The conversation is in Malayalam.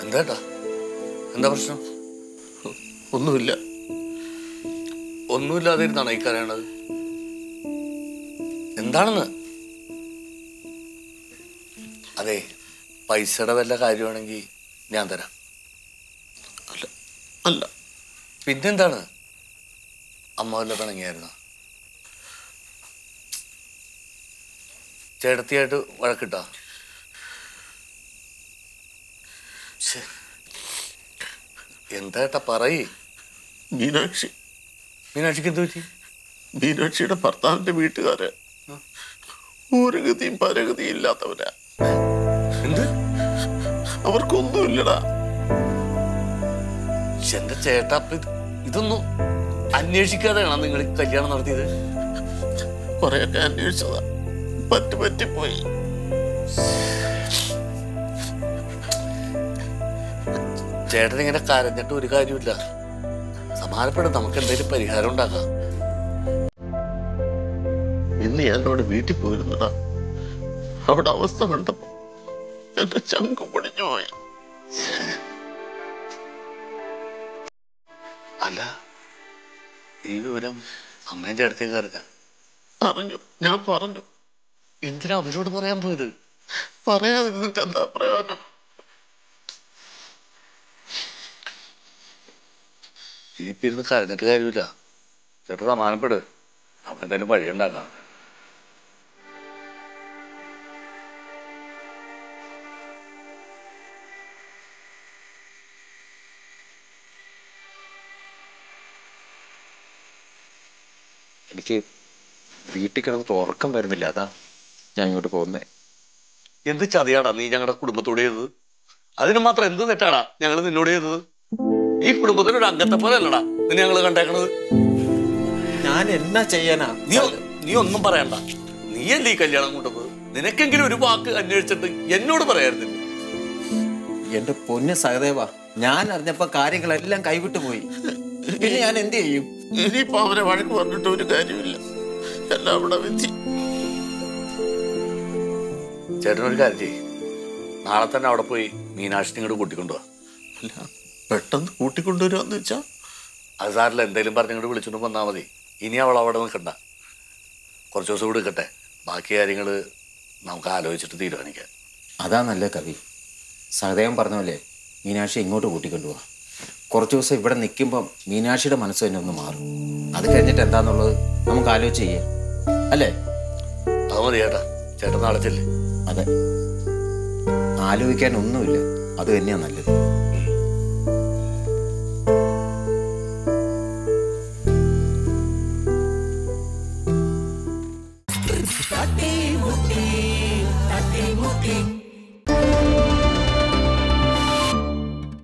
എന്താ എന്താ പ്രശ്നം ഒന്നുമില്ല ഒന്നുമില്ലാതിരുന്നാണ് ഈ കരയണത് എന്താണെന്ന് അതെ പൈസയുടെ വല്ല കാര്യമാണെങ്കിൽ ഞാൻ തരാം അല്ല അല്ല പിന്നെന്താണ് അമ്മ വല്ല പിണങ്ങിയായിരുന്നു ചേട്ടത്തിയായിട്ട് വഴക്കിട്ടാ ശ്ശെ. എന്താ ഏട്ടാ പറയേ മീനാക്ഷി മീനാക്ഷിക്ക് എന്ത് പറ്റി മീനാക്ഷിയുടെ ഭർത്താവിന്റെ വീട്ടുകാര് ഒരു ഗതിയും പരഗതിയും ഇല്ലാത്തവരാ എന്ത് അവർക്കൊന്നുമില്ലടാ ശ്ശെ, എന്റെ ചേട്ടാ അപ്പൊ ഇത് ഇതൊന്നും അന്വേഷിക്കാതെയാണോ നിങ്ങൾ ഈ കല്യാണം നടത്തിയത് കൊറേയൊക്കെ അന്വേഷിച്ചതാ പറ്റി പറ്റിപ്പോയി ചേട്ടൻ ഇങ്ങനെ കരഞ്ഞിട്ട് ഒരു കാര്യമില്ല സമാനപ്പെടും നമുക്ക് എന്തെങ്കിലും പരിഹാരം ഉണ്ടാക്കാം ഇന്ന് ഞാൻ അവിടെ വീട്ടിൽ പോയിരുന്നടാ അവിടെ അവസ്ഥ കണ്ടപ്പോ എന്റെ ചങ്ക് പൊടിഞ്ഞു പോയി അല്ല ഈ വിവരം അമ്മയും ചേട്ടത്തേക്ക് അറിഞ്ഞ അറിഞ്ഞു ഞാൻ പറഞ്ഞു എന്തിനാ അവരോട് പറയാൻ പോയത് പറയാതിരുന്നിട്ട് എന്താ പ്രയോജനം ഇനിയിപ്പോ ഇരുന്ന് കരഞ്ഞിട്ട് കാര്യമില്ല ചേട്ടൻ സമാനപ്പെട് അവൻ എന്തായാലും വഴിയുണ്ടാക്കാം എനിക്ക് വീട്ടിൽ കിടന്നിട്ട് ഉറക്കം വരുന്നില്ല അതാ ഞാൻ ഇങ്ങോട്ട് പോകുന്നേ എന്ത് ചതിയാടാ നീ ഞങ്ങളുടെ കുടുംബത്തോട് ചെയ്തത് അതിന് മാത്രം എന്ത് തെറ്റാടാ ഞങ്ങൾ നിന്നോട് ചെയ്തത് ഈ കുടുംബത്തിലെ ഒരു അംഗത്തെ പോലെ അല്ലടാ നിന്നെ ഞങ്ങൾ കണ്ടേക്കണത് ഞാൻ എന്നാ ചെയ്യാനാ നീ ഒ- നീ ഒന്നും പറയണ്ട നീയല്ലേ ഈ കല്യാണം കൊണ്ടുപോയത് നിനക്കെങ്കിലും ഒരു വാക്ക് അന്വേഷിച്ചിട്ട് എന്നോട് പറയായിരുന്നില്ല എന്റെ പൊന്ന് സഹദേവ ഞാൻ അറിഞ്ഞപ്പോ കാര്യങ്ങളെല്ലാം കൈവിട്ടു പോയി പിന്നെ ഞാൻ എന്ത് ചെയ്യും ഇനിയിപ്പോ അവരെ വഴക്ക് പറഞ്ഞിട്ട് ഒരു കാര്യമില്ല എല്ലാം അവിടെ വെച്ച് ചേട്ടനൊരു കാര്യം ചെയ്യ് നാളെ തന്നെ അവിടെ പോയി മീനാക്ഷിനെ ഇങ്ങോട്ട് കൂട്ടിക്കൊണ്ടുവാ അല്ല പെട്ടെന്ന് കൂട്ടിക്കൊണ്ടുവരാന്ന് വെച്ചാ അത് സാറില്ല എന്തെങ്കിലും പറഞ്ഞിങ്ങോട്ട് വിളിച്ചോണ്ട് വന്നാൽ മതി ഇനി അവൾ അവിടെ നിൽക്കണ്ട കുറച്ച് ദിവസം കൂടി നിൽക്കട്ടെ ബാക്കി കാര്യങ്ങൾ നമുക്ക് ആലോചിച്ചിട്ട് തീരുമാനിക്കാം അതാ നല്ല കവി സഹദേവൻ പറഞ്ഞ പോലെ മീനാക്ഷി ഇങ്ങോട്ട് കൂട്ടിക്കൊണ്ടുപോവാ കുറച്ച് ദിവസം ഇവിടെ നിൽക്കുമ്പം മീനാക്ഷിയുടെ മനസ്സ് തന്നെ ഒന്ന് മാറും അത് കഴിഞ്ഞിട്ട് എന്താന്നുള്ളത് നമുക്ക് ആലോചിച്ച് ചെയ്യാം അല്ലേ അത് മതി ചേട്ടാ ചേട്ടൻ നാളെ ചെല്ലേ അതെ ആലോചിക്കാൻ ഒന്നുമില്ല അത് തന്നെയാ നല്ലത്